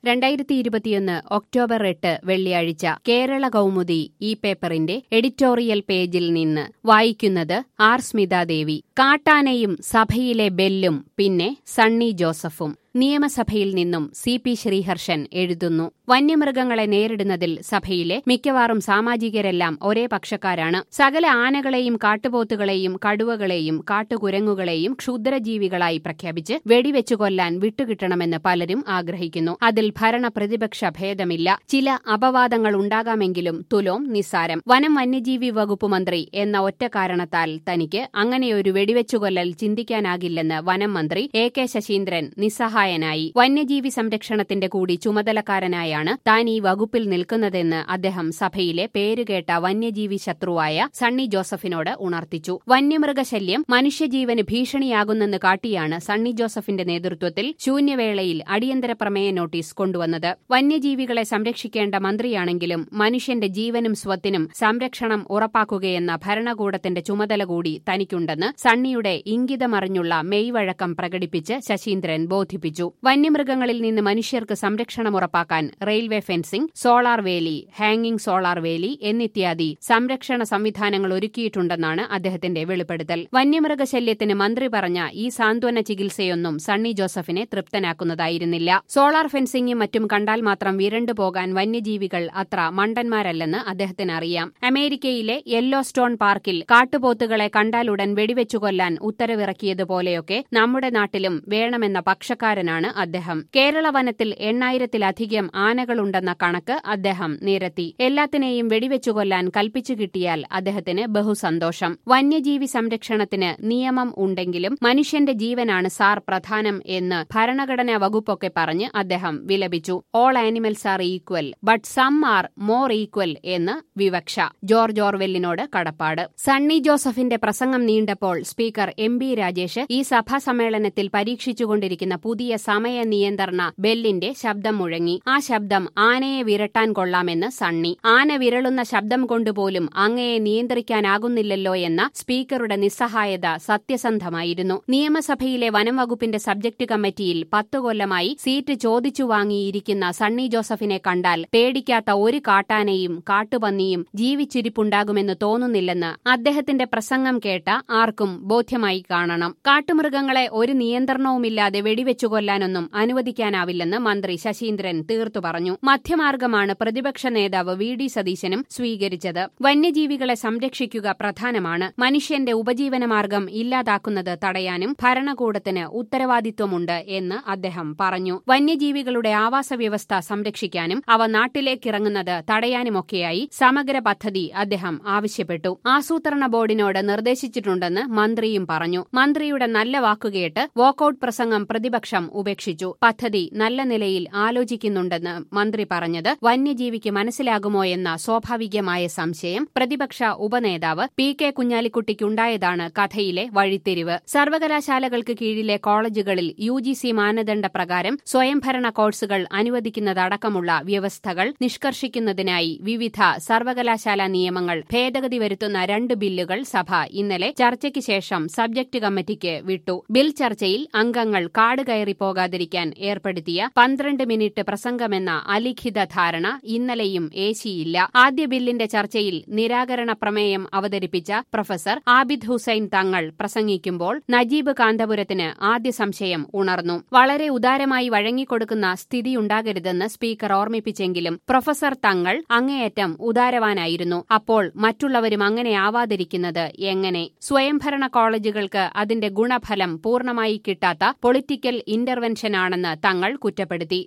രണ്ടായിരത്തി ഇരുപത്തിയൊന്ന് ഒക്ടോബർ എട്ട് വെള്ളിയാഴ്ച കേരള കൗമുദി ഈ പേപ്പറിന്റെ എഡിറ്റോറിയൽ പേജിൽ നിന്ന് വായിക്കുന്നത് ആർ സ്മിതാദേവി കാട്ടാനയും സഭയിലെ ബെല്ലും പിന്നെ സണ്ണി ജോസഫും നിയമസഭയിൽ നിന്നും സി പി ശ്രീഹർഷൻ എഴുതുന്നു വന്യമൃഗങ്ങളെ നേരിടുന്നതിൽ സഭയിലെ മിക്കവാറും സാമാജികരെല്ലാം ഒരേ പക്ഷക്കാരാണ് സകല ആനകളെയും കാട്ടുപോത്തുകളെയും കടുവകളെയും കാട്ടുകുരങ്ങുകളെയും ക്ഷുദ്രജീവികളായി പ്രഖ്യാപിച്ച് വെടിവെച്ചു കൊല്ലാൻ വിട്ടുകിട്ടണമെന്ന് പലരും ആഗ്രഹിക്കുന്നു അതിൽ ഭരണ പ്രതിപക്ഷ ഭേദമില്ല ചില അപവാദങ്ങൾ ഉണ്ടാകാമെങ്കിലും തുലോം നിസ്സാരം വനം വന്യജീവി വകുപ്പ് മന്ത്രി എന്ന ഒറ്റ കാരണത്താൽ തനിക്ക് അങ്ങനെയൊരു വെടിവെച്ചുകൊല്ലൽ ചിന്തിക്കാനാകില്ലെന്ന് വനം മന്ത്രി എ കെ ശശീന്ദ്രൻ നിസ്സഹായനായി വന്യജീവി സംരക്ഷണത്തിന്റെ കൂടി ചുമതലക്കാരനായാണ് താൻ ഈ വകുപ്പിൽ നിൽക്കുന്നതെന്ന് അദ്ദേഹം സഭയിലെ പേരുകേട്ട വന്യജീവി ശത്രുവായ സണ്ണി ജോസഫിനോട് ഉണർത്തിച്ചു വന്യമൃഗശല്യം മനുഷ്യജീവന് ഭീഷണിയാകുന്നെന്ന് കാട്ടിയാണ് സണ്ണി ജോസഫിന്റെ നേതൃത്വത്തിൽ ശൂന്യവേളയിൽ അടിയന്തര പ്രമേയ നോട്ടീസ് കൊണ്ടുവന്നത് വന്യജീവികളെ സംരക്ഷിക്കേണ്ട മന്ത്രിയാണെങ്കിലും മനുഷ്യന്റെ ജീവനും സ്വത്തിനും സംരക്ഷണം ഉറപ്പാക്കുകയെന്ന ഭരണകൂടത്തിന്റെ ചുമതല കൂടി തനിക്കുണ്ടെന്ന് സണ്ണിയുടെ ഇംഗിതമറിഞ്ഞുള്ള മെയ്വഴക്കം പ്രകടിപ്പിച്ച് ശശീന്ദ്രൻ ബോധിപ്പിച്ചു വന്യമൃഗങ്ങളിൽ നിന്ന് മനുഷ്യർക്ക് സംരക്ഷണം ഉറപ്പാക്കാൻ റെയിൽവേ ഫെൻസിംഗ് സോളാർ വേലി ഹാങ്ങിംഗ് സോളാർ വേലി എന്നിത്യാദി സംരക്ഷണ സംവിധാനങ്ങൾ ഒരുക്കിയിട്ടുണ്ടെന്നാണ് അദ്ദേഹത്തിന്റെ വെളിപ്പെടുത്തൽ വന്യമൃഗശല്യത്തിന് മന്ത്രി പറഞ്ഞ ഈ സാന്ത്വന ചികിത്സയൊന്നും സണ്ണി ജോസഫിനെ തൃപ്തനാക്കുന്നതായിരുന്നില്ല സോളാർ ഫെൻസിംഗും മറ്റും കണ്ടാൽ മാത്രം വിരണ്ടു പോകാൻ വന്യജീവികൾ അത്ര മണ്ടന്മാരല്ലെന്ന് അദ്ദേഹത്തിന് അറിയാം അമേരിക്കയിലെ യെല്ലോ സ്റ്റോൺ പാർക്കിൽ കാട്ടുപോത്തുകളെ കണ്ടാലുടൻ വെടിവെച്ചു കൊല്ലാൻ ഉത്തരവിറക്കിയതുപോലെയൊക്കെ നമ്മുടെ നാട്ടിലും വേണമെന്ന പക്ഷക്കാരനാണ് അദ്ദേഹം കേരള വനത്തിൽ എണ്ണായിരത്തിലധികം ആനകളുണ്ടെന്ന കണക്ക് അദ്ദേഹം നിരത്തി എല്ലാത്തിനെയും വെടിവെച്ചു കൊല്ലാൻ കൽപ്പിച്ചു കിട്ടിയാൽ അദ്ദേഹത്തിന് ബഹുസന്തോഷം വന്യജീവി സംരക്ഷണത്തിന് നിയമം ഉണ്ടെങ്കിലും മനുഷ്യന്റെ ജീവനാണ് സാർ പ്രധാനം എന്ന് ഭരണഘടനാ വകുപ്പൊക്കെ പറഞ്ഞ് അദ്ദേഹം വിലപിച്ചു all animals are equal but some are more equal എന്ന് വിവക്ഷ ജോർജ് ഓർവെല്ലിനോട് കടപ്പാട് സണ്ണി ജോസഫിന്റെ പ്രസംഗം നീണ്ടപ്പോൾ സ്പീക്കർ എം ബി രാജേഷ് ഈ സഭാ സമ്മേളനത്തിൽ പരീക്ഷിച്ചുകൊണ്ടിരിക്കുന്ന പുതിയ സമയ നിയന്ത്രണ ബെല്ലിന്റെ ശബ്ദം മുഴങ്ങി ആ ശബ്ദം ആനയെ വിരട്ടാൻ കൊള്ളാമെന്ന് സണ്ണി ആന വിരളുന്ന ശബ്ദം കൊണ്ടുപോലും അങ്ങയെ നിയന്ത്രിക്കാനാകുന്നില്ലല്ലോ എന്ന സ്പീക്കറുടെ നിസ്സഹായത സത്യസന്ധമായിരുന്നു നിയമസഭയിലെ വനം വകുപ്പിന്റെ സബ്ജക്ട് കമ്മിറ്റിയിൽ പത്തു കൊല്ലമായി സീറ്റ് ചോദിച്ചു വാങ്ങിയിരിക്കുന്ന സണ്ണി ജോസഫിനെ കണ്ടാൽ പേടിക്കാത്ത ഒരു കാട്ടാനയും കാട്ടുപന്നിയും ജീവിച്ചിരിപ്പുണ്ടാകുമെന്ന് തോന്നുന്നില്ലെന്ന് അദ്ദേഹത്തിന്റെ പ്രസംഗം കേട്ട ആർക്കും ബോധ്യമായി കാണണം കാട്ടുമൃഗങ്ങളെ ഒരു നിയന്ത്രണവുമില്ലാതെ വെടിവെച്ചു കൊല്ലാനൊന്നും അനുവദിക്കാനാവില്ലെന്ന് മന്ത്രി ശശീന്ദ്രൻ തീർത്തു പറഞ്ഞു മധ്യമാർഗമാണ് പ്രതിപക്ഷ നേതാവ് വി ഡി സതീശനും സ്വീകരിച്ചത് വന്യജീവികളെ സംരക്ഷിക്കുക പ്രധാനമാണ് മനുഷ്യന്റെ ഉപജീവനമാർഗം ഇല്ലാതാക്കുന്നത് തടയാനും ഭരണകൂടത്തിന് ഉത്തരവാദിത്വമുണ്ട് എന്ന് അദ്ദേഹം പറഞ്ഞു വന്യജീവികളുടെ ആവാസ വ്യവസ്ഥ സംരക്ഷിക്കാനും അവ നാട്ടിലേക്കിറങ്ങുന്നത് തടയാനുമൊക്കെയായി സമഗ്ര പദ്ധതി അദ്ദേഹം ആവശ്യപ്പെട്ടു ആസൂത്രണ ബോർഡിനോട് നിർദ്ദേശിച്ചിട്ടുണ്ടെന്ന് മന്ത്രിയും പറഞ്ഞു മന്ത്രിയുടെ നല്ല വാക്കുകേട്ട് വാക്കൌട്ട് പ്രസംഗം പ്രതിപക്ഷം ഉപേക്ഷിച്ചു പദ്ധതി നല്ല നിലയിൽ ആലോചിക്കുന്നുണ്ടെന്ന് മന്ത്രി പറഞ്ഞത് വന്യജീവിക്ക് മനസ്സിലാകുമോ എന്ന സ്വാഭാവികമായ സംശയം പ്രതിപക്ഷ ഉപനേതാവ് പി കെ കുഞ്ഞാലിക്കുട്ടിക്കുണ്ടായതാണ് കഥയിലെ വഴിത്തിരിവ് സർവകലാശാലകൾക്ക് കീഴിലെ കോളേജുകളിൽ യു ജി സി മാനദണ്ഡ പ്രകാരം സ്വയംഭരണ കോഴ്സുകൾ അനുവദിക്കുന്നതടക്കമുള്ള വ്യവസ്ഥകൾ നിഷ്കർഷിക്കുന്നതിനായി വിവിധ സർവകലാശാല നിയമങ്ങൾ ഭേദഗതി വരുത്തുന്ന രണ്ട് ബില്ലുകൾ സഭ ഇന്നലെ ചർച്ചയ്ക്ക് ശേഷം സബ്ജക്ട് കമ്മിറ്റിക്ക് വിട്ടു ബിൽ ചർച്ചയിൽ അംഗങ്ങൾ കാട് കയറി പോകാതിരിക്കാൻ ഏർപ്പെടുത്തിയ പന്ത്രണ്ട് മിനിറ്റ് പ്രസംഗമെന്ന അലിഖിത ധാരണ ഇന്നലെയും ഏശിയില്ല ആദ്യ ബില്ലിന്റെ ചർച്ചയിൽ നിരാകരണ പ്രമേയം അവതരിപ്പിച്ച പ്രൊഫസർ ആബിദ് ഹുസൈൻ തങ്ങൾ പ്രസംഗിക്കുമ്പോൾ നജീബ് കാന്തപുരത്തിന് ആദ്യ സംശയം ഉണർന്നു വളരെ ഉദാരമായി വഴങ്ങിക്കൊടുക്കുന്ന സ്ഥിതിയുണ്ടാകരുതെന്ന് സ്പീക്കർ ഓർമ്മിപ്പിച്ചെങ്കിലും പ്രൊഫസർ തങ്ങൾ അങ്ങേയറ്റം ഉദാരവാനായിരുന്നു അപ്പോൾ മറ്റുള്ളവരും അങ്ങനെ ആവാതിരിക്കുന്നത് എങ്ങനെ സ്വയംഭരണ കോളേജുകൾക്ക് അതിന്റെ ഗുണഫലം പൂർണ്ണമായി കിട്ടാത്ത പൊളിറ്റിക്കൽ ഇന്റർവെൻഷനാണെന്ന് തങ്ങൾ കുറ്റപ്പെടുത്തി